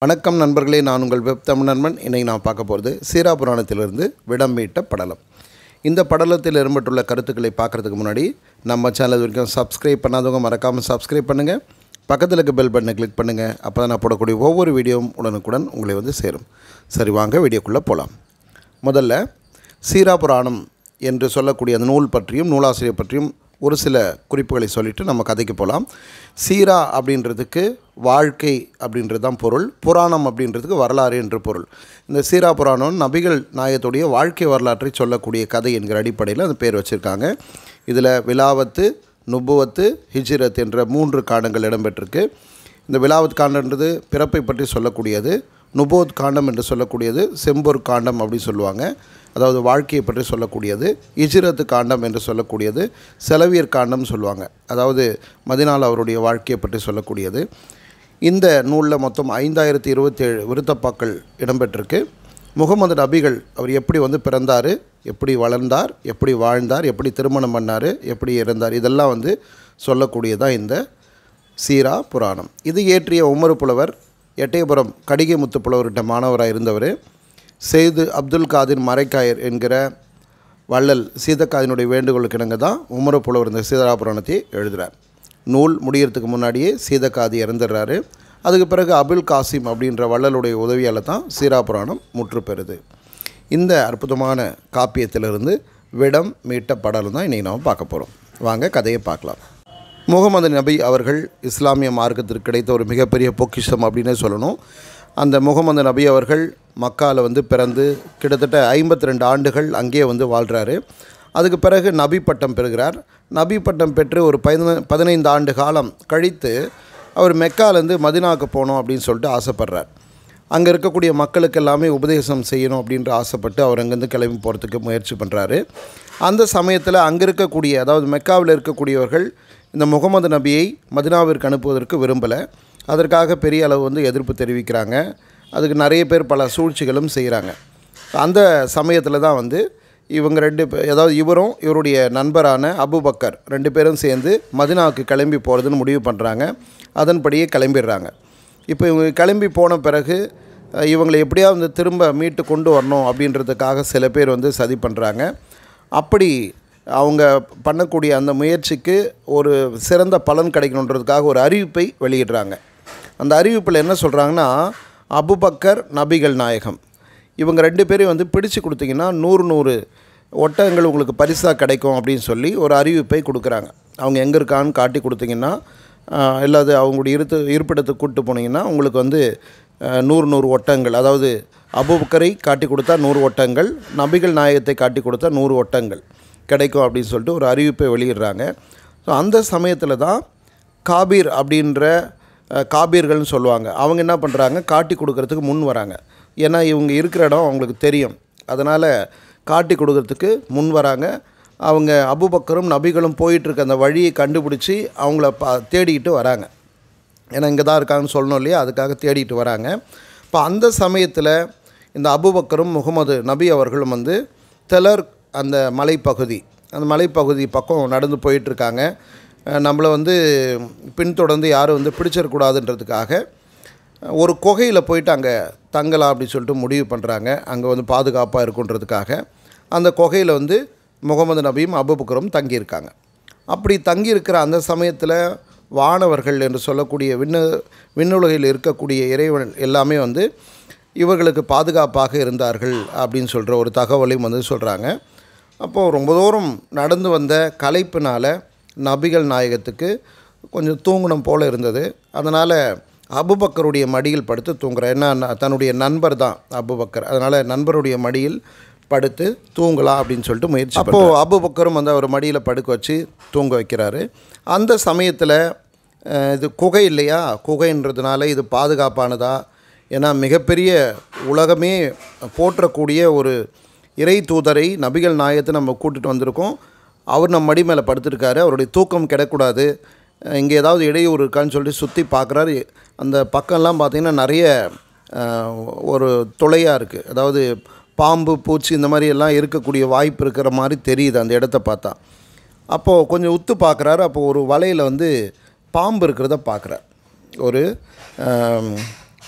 வணக்கம் நண்பர்களே நான் உங்கள் வெப் தமிழ் நண்பன் இன்னைக்கு நான் பார்க்க போகிறது சீரா புராணத்திலிருந்து விடம் மீட்ட படலம் இந்த படலத்தில் இடம்பெற்றுள்ள கருத்துக்களை பார்க்குறதுக்கு முன்னாடி நம்ம சேனல் இது வரைக்கும் சப்ஸ்கிரைப் பண்ணாதவங்க மறக்காமல் சப்ஸ்கிரைப் பண்ணுங்கள் பக்கத்தில் இருக்க பெல் பட்டனை கிளிக் பண்ணுங்கள் அப்போ தான் நான் போடக்கூடிய ஒவ்வொரு வீடியோவும் உடனுக்குடன் உங்களை வந்து சேரும் சரி வாங்க வீடியோக்குள்ளே போகலாம் முதல்ல சீரா புராணம் என்று சொல்லக்கூடிய அந்த நூல் பற்றியும் நூலாசிரியர் பற்றியும் ஒரு சில குறிப்புகளை சொல்லிவிட்டு நம்ம கதைக்கு போகலாம் சீரா அப்படின்றதுக்கு வாழ்க்கை அப்படின்றது தான் பொருள் புராணம் அப்படின்றதுக்கு வரலாறு என்று பொருள் இந்த சீரா புராணம் நபிகள் நாயத்துடைய வாழ்க்கை வரலாற்றை சொல்லக்கூடிய கதை என்கிற அடிப்படையில் அந்த பேர் வச்சுருக்காங்க இதில் விலாவத்து நுபுவத்து ஹிஜ்ரத் என்ற மூன்று காண்டங்கள் இடம்பெற்றிருக்கு இந்த விலாவத் காண்டன்றது பிறப்பை பற்றி சொல்லக்கூடியது நுபோத் காண்டம் என்று சொல்லக்கூடியது செம்பொர் காண்டம் அப்படின்னு சொல்லுவாங்க அதாவது வாழ்க்கையை பற்றி சொல்லக்கூடியது இஜிரத்து காண்டம் என்று சொல்லக்கூடியது செலவியர் காண்டம் சொல்லுவாங்க அதாவது மதினால் அவருடைய வாழ்க்கையை பற்றி சொல்லக்கூடியது இந்த நூலில் மொத்தம் ஐந்தாயிரத்தி இருபத்தேழு விருத்தப்பாக்கள் இடம்பெற்றிருக்கு முகமது நபிகள் அவர் எப்படி வந்து பிறந்தார் எப்படி வளர்ந்தார் எப்படி வாழ்ந்தார் எப்படி திருமணம் பண்ணார் எப்படி இறந்தார் இதெல்லாம் வந்து சொல்லக்கூடியதான் இந்த சீரா புராணம் இது இயற்றிய உமரு புலவர் எட்டயபுரம் கடிகை முத்து புலவர்கிட்ட மாணவராக இருந்தவர் செய்து அப்துல் காதிர் மரைக்காயர் என்கிற வள்ளல் சீதக்காதினுடைய வேண்டுகோளுக்கு இணங்க தான் உமரு புலவர் இந்த சீதரா புராணத்தை எழுதுகிறார் நூல் முடியறதுக்கு முன்னாடியே சீதக்காதி இறந்துடுறாரு அதுக்கு பிறகு அபுல் காசிம் அப்படின்ற வள்ளலுடைய உதவியால் தான் சீரா புராணம் முற்று பெறுது இந்த அற்புதமான காப்பியத்திலிருந்து விடம் மீட்ட படலம் தான் இன்றைக்கி நாம் பார்க்க போகிறோம் வாங்க கதையை பார்க்கலாம் முகமது நபி அவர்கள் இஸ்லாமிய மார்க்கத்திற்கு கிடைத்த ஒரு மிகப்பெரிய பொக்கிஷம் அப்படின்னே சொல்லணும் அந்த முகமது நபி அவர்கள் மக்காவில் வந்து பிறந்து கிட்டத்தட்ட ஐம்பத்தி ரெண்டு ஆண்டுகள் அங்கேயே வந்து வாழ்கிறாரு அதுக்கு பிறகு நபி பட்டம் பெறுகிறார் நபி பட்டம் பெற்று ஒரு பதின பதினைந்து ஆண்டு காலம் கழித்து அவர் மெக்காலேருந்து மதினாவுக்கு போகணும் அப்படின்னு சொல்லிட்டு ஆசைப்படுறார் அங்கே இருக்கக்கூடிய மக்களுக்கு எல்லாமே உபதேசம் செய்யணும் அப்படின்ற ஆசைப்பட்டு அவர் அங்கேருந்து கிளம்பி போகிறதுக்கு முயற்சி பண்ணுறாரு அந்த சமயத்தில் அங்கே இருக்கக்கூடிய அதாவது மெக்காவில் இருக்கக்கூடியவர்கள் இந்த முகமது நபியை மதினாவிற்கு அனுப்புவதற்கு விரும்பலை அதற்காக பெரிய அளவு வந்து எதிர்ப்பு தெரிவிக்கிறாங்க அதுக்கு நிறைய பேர் பல சூழ்ச்சிகளும் செய்கிறாங்க அந்த சமயத்தில் தான் வந்து இவங்க ரெண்டு பே அதாவது இவரும் இவருடைய நண்பரான அபுபக்கர் ரெண்டு பேரும் சேர்ந்து மதினாவுக்கு கிளம்பி போகிறதுன்னு முடிவு பண்ணுறாங்க அதன்படியே கிளம்பிடுறாங்க இப்போ இவங்க கிளம்பி போன பிறகு அஹ், இவங்களை எப்படியாவது வந்து திரும்ப மீட்டு கொண்டு வரணும் அப்படின்றதுக்காக சில பேர் வந்து சதி பண்ணுறாங்க அப்படி அவங்க பண்ணக்கூடிய அந்த முயற்சிக்கு ஒரு சிறந்த பலன் கிடைக்கணுன்றதுக்காக ஒரு அறிவிப்பை வெளியிடுறாங்க அந்த அறிவிப்பில் என்ன சொல்கிறாங்கன்னா அபுபக்கர் நபிகள் நாயகம் இவங்க ரெண்டு பேரையும் வந்து பிடிச்சு கொடுத்தீங்கன்னா நூறு நூறு ஒட்டகங்கள் உங்களுக்கு பரிசாக கிடைக்கும் அப்படின்னு சொல்லி ஒரு அறிவிப்பை கொடுக்குறாங்க அவங்க எங்கே இருக்கான்னு காட்டி கொடுத்தீங்கன்னா ஆஹ், இல்லாது அவங்களுடைய இருத்து இருப்பிடத்துக்கு கூப்பிட்டு போனீங்கன்னா உங்களுக்கு வந்து ஆஹ், நூறு நூறு ஒட்டகங்கள் அதாவது அபுபக்கரை காட்டி கொடுத்தா நூறு ஒட்டகங்கள் நபிகள் நாயகத்தை காட்டி கொடுத்தா நூறு ஒட்டகங்கள் கிடைக்கும் அப்படின்னு சொல்லிட்டு ஒரு அறிவிப்பை வெளியிடுறாங்க ஸோ அந்த சமயத்தில் தான் காபீர் அப்படின்ற அஹ், காபீர்கள்னு சொல்லுவாங்க அவங்க என்ன பண்ணுறாங்க காட்டி கொடுக்கறதுக்கு முன் வராங்க ஏன்னா இவங்க இருக்கிற இடம் அவங்களுக்கு தெரியும் அதனால் காட்டி கொடுக்கறதுக்கு முன் வராங்க அவங்க அபுபக்கரும் நபிகளும் போயிட்டுருக்க அந்த வழியை கண்டுபிடிச்சி அவங்கள பா தேடிக்கிட்டு வராங்க ஏன்னா இங்கே தான் இருக்காங்கன்னு சொல்லணும் இல்லையா அதுக்காக தேடிட்டு வராங்க இப்போ அந்த சமயத்தில் இந்த அபுபக்கரும் முகமது நபி அவர்களும் வந்து தெலர் அந்த மலைப்பகுதி அந்த மலைப்பகுதி பக்கம் நடந்து போயிட்டுருக்காங்க நம்மளை வந்து பின்தொடர்ந்து யாரும் வந்து பிடிச்சிடக்கூடாதுன்றதுக்காக ஒரு குகையில் போயிட்டு அங்கே தங்கலாம் அப்படின்னு சொல்லிட்டு முடிவு பண்ணுறாங்க அங்கே வந்து பாதுகாப்பாக இருக்குன்றதுக்காக அந்த குகையில் வந்து முகமது நபியும் அபுபக்கரும் தங்கியிருக்காங்க அப்படி தங்கியிருக்கிற அந்த சமயத்தில் வானவர்கள் என்று சொல்லக்கூடிய விண்ணு விண்ணுலகில் இருக்கக்கூடிய இறைவன் எல்லாமே வந்து இவர்களுக்கு பாதுகாப்பாக இருந்தார்கள் அப்படின்னு சொல்கிற ஒரு தகவலையும் வந்து சொல்கிறாங்க அப்போது ரொம்ப தூரம் நடந்து வந்த களைப்பினால் நபிகள் நாயகத்துக்கு கொஞ்சம் தூங்கணும் போல் இருந்தது அதனால் அபுபக்கருடைய மடியில் படுத்து தூங்குறார் ஏன்னா ந- தன்னுடைய நண்பர் தான் அபுபக்கர் அதனால் நண்பருடைய மடியில் படுத்து தூங்கலாம் அப்படின்னு சொல்லிட்டு முயற்சி அப்போது அபுபக்கரும் வந்து அவர் மடியில் படுக்க வச்சு தூங்க வைக்கிறாரு அந்த சமயத்தில் அஹ், இது குகை இல்லையா குகைன்றதுனால இது பாதுகாப்பானதா ஏன்னா மிகப்பெரிய உலகமே போற்றக்கூடிய ஒரு இறை தூதரை நபிகள் நாயகத்தை நம்ம கூட்டிட்டு வந்திருக்கோம் அவர் நம்ம மடி மேலே படுத்திருக்காரு அவருடைய தூக்கம் கிடக்கூடாது அஹ் இங்கே ஏதாவது இடையூறு இருக்கான்னு சொல்லிட்டு சுற்றி பார்க்குறாரு அந்த பக்கம்லாம் பார்த்தீங்கன்னா நிறைய அஹ், ஒரு துளையாக இருக்குது அதாவது பாம்பு பூச்சி இந்த மாதிரி எல்லாம் இருக்கக்கூடிய வாய்ப்பு இருக்கிற மாதிரி தெரியுது அந்த இடத்த பார்த்தா அப்போது கொஞ்சம் உத்து பார்க்குறாரு அப்போது ஒரு வலையில் வந்து பாம்பு இருக்கிறத பார்க்குறார் ஒரு ஆம்,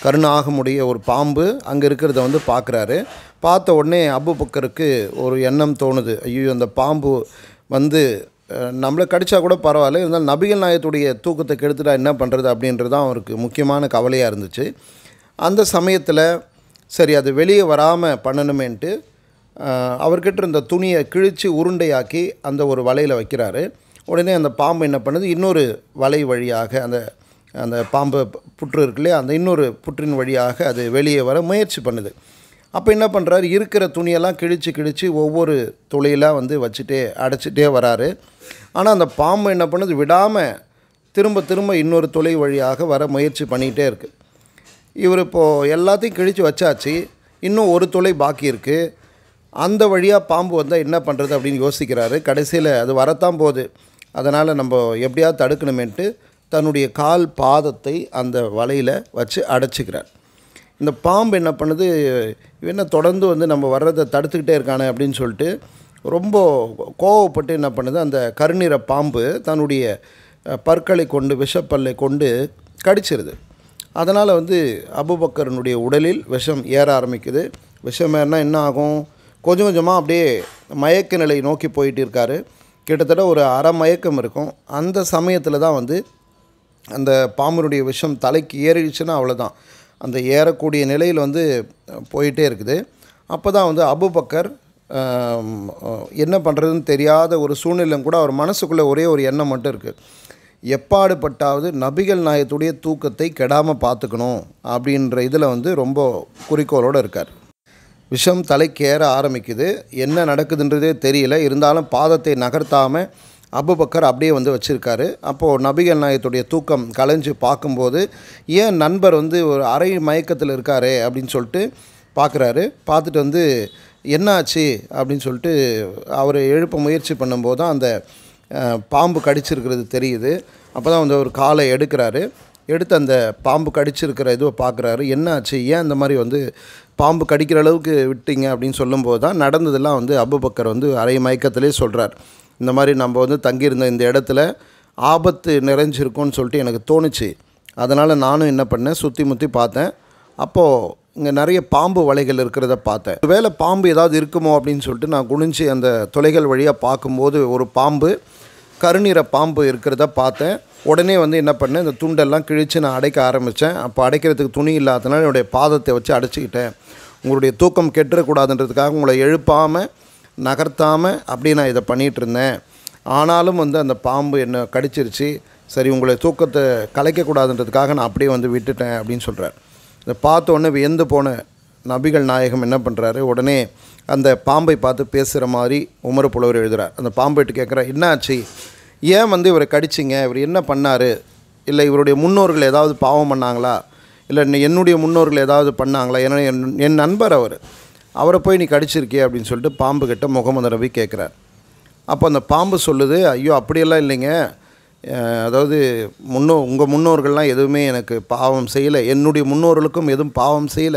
கருணாகமுடைய ஒரு பாம்பு அங்கே இருக்கிறத வந்து பார்க்குறாரு பார்த்த உடனே அபு பக்கருக்கு ஒரு எண்ணம் தோணுது ஐயோ அந்த பாம்பு வந்து அஹ், நம்மளை கடிச்சா கூட பரவாயில்ல இருந்தாலும் நபிகள் நாயத்துடைய தூக்கத்தை கெடுத்துட்டா என்ன பண்ணுறது அப்படின்றது தான் அவருக்கு முக்கியமான கவலையாக இருந்துச்சு அந்த சமயத்தில் சரி அது வெளியே வராமல் பண்ணணுமேன்ட்டு ஆஹ், அவர்கிட்ட இருந்த துணியை கிழித்து உருண்டையாக்கி அந்த ஒரு வலையில் வைக்கிறாரு உடனே அந்த பாம்பு என்ன பண்ணுது இன்னொரு வலை வழியாக அந்த அந்த பாம்பு புற்று இருக்கு இல்லையா அந்த இன்னொரு புற்றின் வழியாக அது வெளியே வர முயற்சி பண்ணுது அப்போ என்ன பண்ணுறாரு இருக்கிற துணியெல்லாம் கிழித்து கிழித்து ஒவ்வொரு துளையெல்லாம் வந்து வச்சுட்டே அடைச்சிட்டே வராரு ஆனால் அந்த பாம்பு என்ன பண்ணுது விடாமல் திரும்ப திரும்ப இன்னொரு துளை வழியாக வர முயற்சி பண்ணிகிட்டே இருக்குது இவர் இப்போது எல்லாத்தையும் கிழித்து வச்சாச்சு இன்னும் ஒரு துளை பாக்கி இருக்குது அந்த வழியாக பாம்பு வந்தால் என்ன பண்ணுறது அப்படின்னு யோசிக்கிறாரு கடைசியில் அது வரத்தான் போகுது அதனால் நம்ம எப்படியாவது தடுக்கணுமேன்ட்டு தன்னுடைய கால் பாதத்தை அந்த வலையில் வச்சு அடைச்சிக்கிறார் இந்த பாம்பு என்ன பண்ணுது இவன் என்ன தொடர்ந்து வந்து நம்ம வர்றதை தடுத்துக்கிட்டே இருக்கானே அப்படின்னு சொல்லிட்டு ரொம்ப கோவப்பட்டு என்ன பண்ணுது அந்த கருநிற பாம்பு தன்னுடைய அஹ், பற்களை கொண்டு விஷப்பல்லை கொண்டு கடிச்சிருது அதனால் வந்து அபுபக்கரனுடைய உடலில் விஷம் ஏற ஆரம்பிக்குது விஷம் ஏறினா என்ன ஆகும் கொஞ்சம் கொஞ்சமாக அப்படியே மயக்க நிலை நோக்கி போயிட்டு இருக்காரு கிட்டத்தட்ட ஒரு அரை மயக்கம் இருக்கும் அந்த சமயத்தில் தான் வந்து அந்த பாம்பனுடைய விஷம் தலைக்கு ஏறிடுச்சுன்னா அவ்வளோதான் அந்த ஏறக்கூடிய நிலையில் வந்து போயிட்டே இருக்குது அப்போ தான் வந்து அபுபக்கர் ஆம், என்ன பண்ணுறதுன்னு தெரியாத ஒரு சூழ்நிலை கூட அவர் மனசுக்குள்ளே ஒரே ஒரு எண்ணம் மட்டும் இருக்குது எப்பாடுபட்டாவது நபிகள் நாயத்துடைய தூக்கத்தை கெடாமல் பார்த்துக்கணும் அப்படின்ற இதில் வந்து ரொம்ப குறிக்கோளோடு இருக்கார் விஷம் தலைக்கேற ஆரம்பிக்குது என்ன நடக்குதுன்றதே தெரியல இருந்தாலும் பாதத்தை நகர்த்தாமல் அபுபக்கர் அப்படியே வந்து வச்சுருக்காரு அப்போது நபிகள் நாயத்துடைய தூக்கம் கலைஞ்சு பார்க்கும்போது ஏன் நண்பர் வந்து ஒரு அரை மயக்கத்தில் இருக்காரே அப்படின்னு சொல்லிட்டு பார்க்குறாரு பார்த்துட்டு வந்து என்னாச்சு அப்படின்னு சொல்லிட்டு அவரை எழுப்ப முயற்சி பண்ணும்போது தான் அந்த அஹ், பாம்பு கடிச்சிருக்கிறது தெரியுது அப்போ தான் வந்து ஒரு காலை எடுக்கிறாரு எடுத்து அந்த பாம்பு கடிச்சிருக்கிற இதுவை பார்க்குறாரு என்னாச்சு ஏன் இந்த மாதிரி வந்து பாம்பு கடிக்கிற அளவுக்கு விட்டீங்க அப்படின்னு சொல்லும்போது தான் நடந்ததெல்லாம் வந்து அபுபக்கர் வந்து அரை மயக்கத்திலே சொல்கிறார் இந்த மாதிரி நம்ம வந்து தங்கியிருந்த இந்த இடத்துல ஆபத்து நிறைஞ்சிருக்கும்னு சொல்லிட்டு எனக்கு தோணுச்சு அதனால் நானும் என்ன பண்ணேன் சுற்றி முற்றி பார்த்தேன் அப்போது இங்கே நிறைய பாம்பு வலைகள் இருக்கிறத பார்த்தேன் வேலை பாம்பு ஏதாவது இருக்குமோ அப்படின்னு சொல்லிட்டு நான் குனிஞ்சு அந்த தொலைகள் வழியாக பார்க்கும்போது ஒரு பாம்பு கருநிற பாம்பு இருக்கிறத பார்த்தேன் உடனே வந்து என்ன பண்ணேன் இந்த துண்டெல்லாம் கிழித்து நான் அடைக்க ஆரம்பித்தேன் அப்போ அடைக்கிறதுக்கு துணி இல்லாதனால என்னுடைய பாதத்தை வச்சு அடைச்சிக்கிட்டேன் உங்களுடைய தூக்கம் கெட்டுறக்கூடாதுன்றதுக்காக உங்களை எழுப்பாமல் நகர்த்தாமல் அப்படியே நான் இதை பண்ணிகிட்டு இருந்தேன் ஆனாலும் வந்து அந்த பாம்பு என்னை கடிச்சிருச்சு சரி உங்களை தூக்கத்தை கலைக்கக்கூடாதுன்றதுக்காக நான் அப்படியே வந்து விட்டுட்டேன் அப்படின்னு சொல்கிறார் இதை பார்த்த உடனே வியந்து போன நபிகள் நாயகம் என்ன பண்ணுறாரு உடனே அந்த பாம்பை பார்த்து பேசுகிற மாதிரி உமர் புலவர் எழுதுறார் அந்த பாம்பைட்டு கேட்குற என்னாச்சு ஏன் வந்து இவரை கடிச்சிங்க இவர் என்ன பண்ணார் இல்லை இவருடைய முன்னோர்கள் ஏதாவது பாவம் பண்ணாங்களா இல்லை இன்னும் என்னுடைய முன்னோர்கள் ஏதாவது பண்ணாங்களா ஏன்னா என் என் நண்பர் அவர் அவரை போய் நீ கடிச்சிருக்கியே அப்படின்னு சொல்லிட்டு பாம்பு கிட்ட முகமது நபி கேட்குறார் அப்போ அந்த பாம்பு சொல்லுது ஐயோ அப்படியெல்லாம் இல்லைங்க அஹ், அதாவது முன்னோ உங்கள் முன்னோர்கள்லாம் எதுவுமே எனக்கு பாவம் செய்யலை என்னுடைய முன்னோர்களுக்கும் எதுவும் பாவம் செய்யலை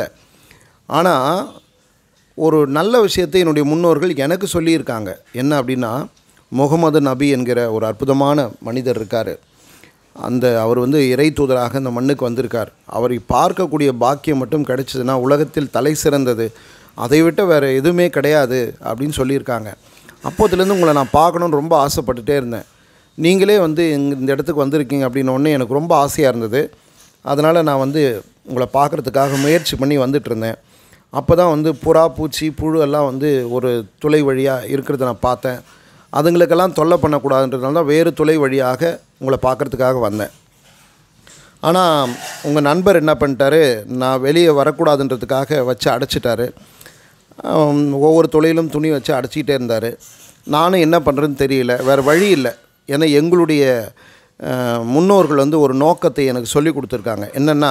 ஆனால் ஒரு நல்ல விஷயத்தை என்னுடைய முன்னோர்கள் எனக்கு சொல்லியிருக்காங்க என்ன அப்படின்னா முகமது நபி என்கிற ஒரு அற்புதமான மனிதர் இருக்கார் அந்த அவர் வந்து இறை தூதராக இந்த மண்ணுக்கு வந்திருக்கார் அவரை பார்க்கக்கூடிய பாக்கியம் மட்டும் கிடைச்சதுன்னா உலகத்தில் தலை சிறந்தது அதை விட்டு வேறு எதுவுமே கிடையாது அப்படின்னு சொல்லியிருக்காங்க அப்போதுலேருந்து உங்களை நான் பார்க்கணுன்னு ரொம்ப ஆசைப்பட்டுட்டே இருந்தேன் நீங்களே வந்து இங்க- இந்த இடத்துக்கு வந்திருக்கீங்க அப்படின்னு ஒன்று எனக்கு ரொம்ப ஆசையாக இருந்தது அதனால் நான் வந்து உங்களை பார்க்குறதுக்காக முயற்சி பண்ணி வந்துட்டு இருந்தேன் அப்போ தான் வந்து புறா பூச்சி புழு எல்லாம் வந்து ஒரு துளை வழியாக இருக்கிறத நான் பார்த்தேன் அதுங்களுக்கெல்லாம் தொல்லை பண்ணக்கூடாதுன்றதுனால தான் வேறு துளை வழியாக உங்களை பார்க்குறதுக்காக வந்தேன் ஆனால் உங்கள் நண்பர் என்ன பண்ணிட்டாரு நான் வெளியே வரக்கூடாதுன்றதுக்காக வச்சு அடைச்சிட்டாரு ஆம், ஒவ்வொரு தொழிலும் துணி வச்சு அடைச்சிக்கிட்டே இருந்தார் நானும் என்ன பண்ணுறதுன்னு தெரியல வேறு வழி இல்லை ஏன்னா எங்களுடைய அஹ், முன்னோர்கள் வந்து ஒரு நோக்கத்தை எனக்கு சொல்லி கொடுத்துருக்காங்க என்னென்னா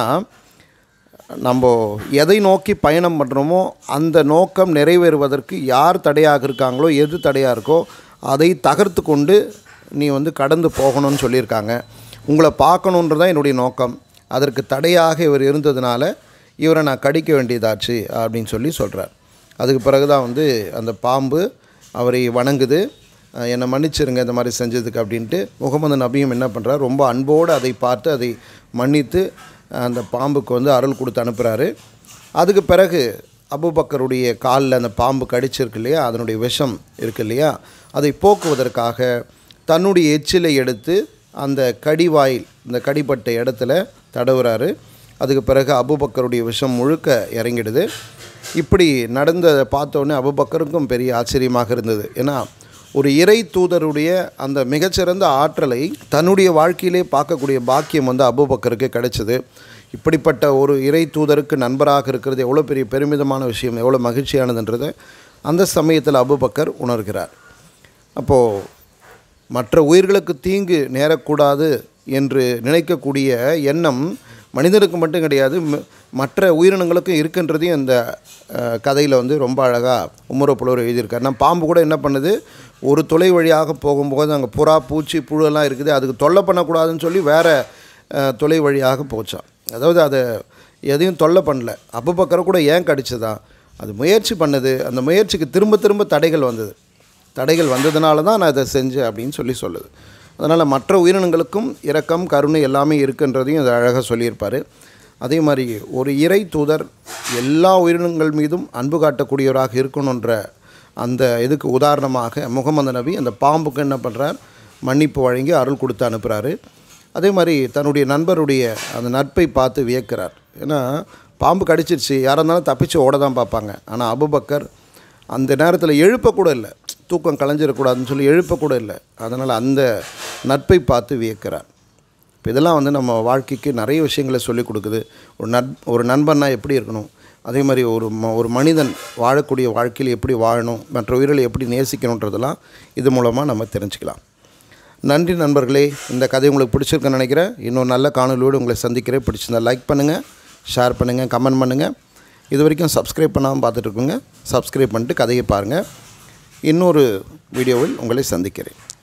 நம்ம எதை நோக்கி பயணம் பண்ணுறோமோ அந்த நோக்கம் நிறைவேறுவதற்கு யார் தடையாக இருக்காங்களோ எது தடையாக இருக்கோ அதை தகர்த்து கொண்டு நீ வந்து கடந்து போகணும்னு சொல்லியிருக்காங்க உங்களை பார்க்கணுன்றது தான் என்னுடைய நோக்கம் அதற்கு தடையாக இவர் இருந்ததுனால இவரை நான் கடிக்க வேண்டியதாச்சு அப்படின்னு சொல்லி சொல்கிறார் அதுக்கு பிறகு தான் வந்து அந்த பாம்பு அவரை வணங்குது அஹ் என்னை மன்னிச்சிருங்க இந்த மாதிரி செஞ்சதுக்கு அப்படின்ட்டு முகமது நபியும் என்ன பண்ணுறார் ரொம்ப அன்போடு அதை பார்த்து அதை மன்னித்து அந்த பாம்புக்கு வந்து அருள் கொடுத்து அனுப்புகிறாரு அதுக்கு பிறகு அபுபக்கருடைய காலில் அந்த பாம்பு கடிச்சிருக்கு இல்லையா அதனுடைய விஷம் இருக்கு இல்லையா அதை போக்குவதற்காக தன்னுடைய எச்சிலை எடுத்து அந்த கடிவாயில் இந்த கடிப்பட்ட இடத்துல தடவுறாரு அதுக்கு பிறகு அபுபக்கருடைய விஷம் முழுக்க இறங்கிடுது இப்படி நடந்ததை பார்த்தோன்னே அபுபக்கருக்கும் பெரிய ஆச்சரியமாக இருந்தது ஏன்னா ஒரு இறை தூதருடைய அந்த மிகச்சிறந்த ஆற்றலை தன்னுடைய வாழ்க்கையிலே பார்க்கக்கூடிய பாக்கியம் வந்து அபுபக்கருக்கு கிடைச்சது இப்படிப்பட்ட ஒரு இறை தூதருக்கு நண்பராக இருக்கிறது எவ்வளோ பெரிய பெருமிதமான விஷயம் எவ்வளோ மகிழ்ச்சியானதுன்றதை அந்த சமயத்தில் அபுபக்கர் உணர்கிறார் அப்போது மற்ற உயிர்களுக்கு தீங்கு நேரக்கூடாது என்று நினைக்கக்கூடிய எண்ணம் மனிதனுக்கு மட்டும் கிடையாது ம- மற்ற உயிரினங்களுக்கும் இருக்குன்றதையும் இந்த கதையில் வந்து ரொம்ப அழகாக உம்மர புலவர் எழுதியிருக்கார் நான் பாம்பு கூட என்ன பண்ணுது ஒரு துளை வழியாக போகும்போது அங்கே புறா பூச்சி புழுலாம் இருக்குது அதுக்கு தொல்லை பண்ணக்கூடாதுன்னு சொல்லி வேறு துளை வழியாக போச்சான் அதாவது அதை எதையும் தொல்லை பண்ணல அபுபக்கரை கூட ஏன் கடிச்சதா அது முயற்சி பண்ணுது அந்த முயற்சிக்கு திரும்ப திரும்ப தடைகள் வந்தது தடைகள் வந்ததுனால தான் நான் இதை செஞ்சேன் அப்படின்னு சொல்லி சொல்லுது அதனால் மற்ற உயிரினங்களுக்கும் இரக்கம் கருணை எல்லாமே இருக்குன்றதையும் அது அழகாக சொல்லியிருப்பார் அதே மாதிரி ஒரு இறை தூதர் எல்லா உயிரினங்கள் மீதும் அன்பு காட்டக்கூடியவராக இருக்கணுன்ற அந்த இதுக்கு உதாரணமாக முகமது நபி அந்த பாம்புக்கு என்ன பண்ணுறார் மன்னிப்பு வழங்கி அருள் கொடுத்து அனுப்புகிறாரு அதே மாதிரி தன்னுடைய நண்பருடைய அந்த நட்பை பார்த்து வியக்கிறார் ஏன்னா பாம்பு கடிச்சிருச்சு யாராக இருந்தாலும் தப்பிச்சு ஓட தான் பார்ப்பாங்க ஆனால் அபுபக்கர் அந்த நேரத்தில் எழுப்பக்கூட இல்லை தூக்கம் கலைஞ்சிடக்கூடாதுன்னு சொல்லி எழுப்பக்கூட இல்லை அதனால் அந்த நட்பை பார்த்து வியக்கிறார் இப்போ இதெல்லாம் வந்து நம்ம வாழ்க்கைக்கு நிறைய விஷயங்களை சொல்லிக் கொடுக்குது ஒரு நட் ஒரு நண்பன்னா எப்படி இருக்கணும் அதே மாதிரி ஒரு ம ஒரு மனிதன் வாழக்கூடிய வாழ்க்கையில் எப்படி வாழணும் மற்ற உயிர்களை எப்படி நேசிக்கணுன்றதெல்லாம் இது மூலமாக நம்ம தெரிஞ்சுக்கலாம் நன்றி நண்பர்களே இந்த கதை உங்களுக்கு பிடிச்சிருக்குன்னு நினைக்கிறேன் இன்னொரு நல்ல காணொலியோடு உங்களை சந்திக்கிறேன் பிடிச்சிருந்தா லைக் பண்ணுங்கள் ஷேர் பண்ணுங்கள் கமெண்ட் பண்ணுங்கள் இது வரைக்கும் சப்ஸ்கிரைப் பண்ணாமல் பார்த்துட்டு இருக்கோங்க சப்ஸ்கிரைப் பண்ணிட்டு கதையை பாருங்கள் இன்னொரு வீடியோவில் உங்களை சந்திக்கிறேன்